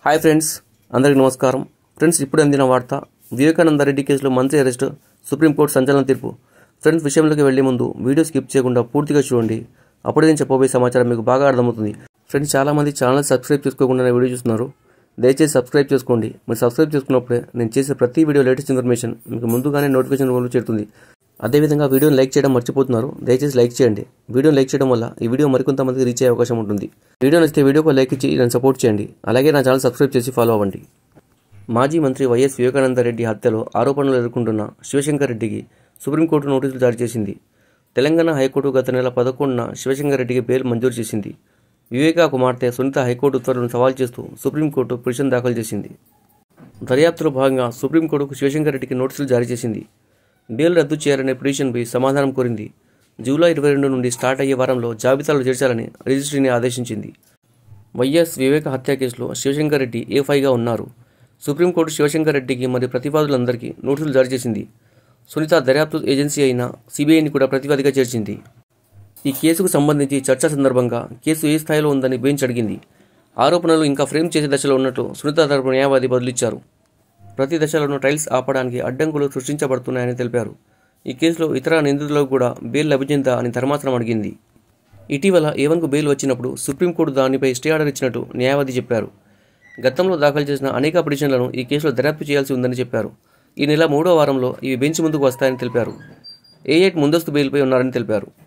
hi friends అందరికీ నమస్కారం friends ఇప్పుడు అందిన వార్త వివేకానంద రెడ్డి కేసులో మంత్రి అరెస్ట్ సుప్రీంకోర్టు సంచలన తీర్పు ఫ్రెండ్స్ విషయంలోకి వెళ్లే ముందు వీడియో స్కిప్ చేయకుండా పూర్తిగా చూడండి అప్పుడే నేను చెప్పబోయే సమాచారం మీకు బాగా అర్థమవుతుంది ఫ్రెండ్స్ చాలామంది ఛానల్ సబ్స్క్రైబ్ చేసుకోకుండా వీడియో చూస్తున్నారు దయచేసి సబ్స్క్రైబ్ చేసుకోండి మీరు సబ్స్క్రైబ్ చేసుకున్నప్పుడే నేను చేసే ప్రతి వీడియో లేటెస్ట్ ఇన్ఫర్మేషన్ మీకు ముందుగానే నోటిఫికేషన్ రూపంలో చేరుతుంది అదేవిధంగా వీడియోని లైక్ చేయడం మర్చిపోతున్నారు దయచేసి లైక్ చేయండి వీడియోని లైక్ చేయడం వల్ల ఈ వీడియో మరికొంతమందికి రీచ్ అయ్యే అవకాశం ఉంటుంది వీడియో నచ్చితే వీడియోకి లైక్ ఇచ్చి నన్ను సపోర్ట్ చేయండి అలాగే నా ఛానల్ సబ్స్క్రైబ్ చేసి ఫాలో అవ్వండి మాజీ మంత్రి వైఎస్ వివేకానంద రెడ్డి హత్యలో ఆరోపణలు ఎదుర్కొంటున్న శివశంకర్ రెడ్డికి సుప్రీంకోర్టు నోటీసులు జారీ చేసింది తెలంగాణ హైకోర్టు గత నెల పదకొండున శివశంకర్ రెడ్డికి బెయిల్ మంజూరు చేసింది వివేకా కుమార్తె సునీత హైకోర్టు ఉత్తర్వులను సవాల్ చేస్తూ సుప్రీంకోర్టు పిటిషన్ దాఖలు చేసింది దర్యాప్తులో భాగంగా సుప్రీంకోర్టుకు శివశంకర్ రెడ్డికి నోటీసులు జారీ చేసింది బెయిల్ రద్దు చేయాలనే పిటిషన్పై సమాధానం కోరింది జూలై ఇరవై రెండు నుండి స్టార్ట్ అయ్యే వారంలో జాబితాలో చేర్చాలని రిజిస్ట్రీని ఆదేశించింది వైఎస్ వివేక హత్య కేసులో శివశంకర్ రెడ్డి ఏ ఫైవ్గా ఉన్నారు సుప్రీంకోర్టు శివశంకర్ రెడ్డికి మరియు ప్రతివాదులందరికీ నోటీసులు జారీ చేసింది సునీత దర్యాప్తు ఏజెన్సీ అయిన సిబిఐని కూడా ప్రతివాదిగా చేర్చింది ఈ కేసుకు సంబంధించి చర్చ సందర్భంగా కేసు ఏ స్థాయిలో ఉందని బెంచ్ అడిగింది ఆరోపణలు ఇంకా ఫ్రేమ్ చేసే దశలో ఉన్నట్లు సునీత తరపు న్యాయవాది బదులిచ్చారు ప్రతి దశలోనూ ట్రయల్స్ ఆపడానికి అడ్డంకులు సృష్టించబడుతున్నాయని తెలిపారు ఈ కేసులో ఇతర నిందితులకు కూడా బెయిల్ లభించిందా అని ధర్మాసనం అడిగింది ఇటీవల ఏవన్కు బెయిల్ వచ్చినప్పుడు సుప్రీంకోర్టు దానిపై స్టే ఆర్డర్ ఇచ్చినట్టు న్యాయవాది చెప్పారు గతంలో దాఖలు చేసిన అనేక పిటిషన్లను ఈ కేసులో దర్యాప్తు చేయాల్సి ఉందని చెప్పారు ఈ నెల మూడో వారంలో ఇవి బెంచ్ ముందుకు వస్తాయని తెలిపారు ఏ ఎయిట్ ముందస్తు బెయిల్పై ఉన్నారని తెలిపారు